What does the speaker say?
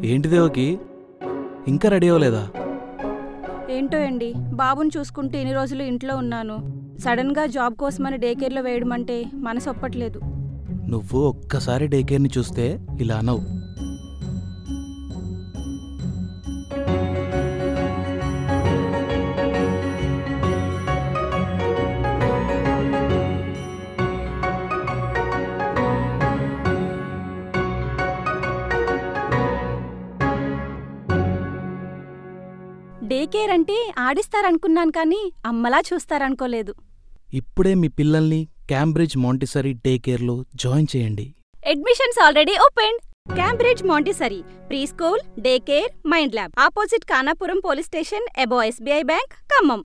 ఏంటి దేవకి ఇంకా రెడీ అవ్వలేదా ఏంటో అండి బాబుని చూసుకుంటూ ఇన్ని రోజులు ఇంట్లో ఉన్నాను సడన్గా జాబ్ కోసమని డే కేర్లో వేయడం అంటే మనసు ఒప్పట్లేదు నువ్వు ఒక్కసారి డే కేర్ని చూస్తే ఇలా అనవు డే కేర్ అంటే ఆడిస్తారనుకున్నాను కానీ అమ్మలా చూస్తారనుకోలేదు ఇప్పుడే మీ పిల్లల్ని క్యాంబ్రిడ్జ్ మాంటిసరీ డే కేర్లో జాయిన్ చేయండి admissions already open Cambridge Montessori pre school day care mind lab opposite Kanapuram police station అబో ఎస్బీఐ బ్యాంక్ ఖమ్మం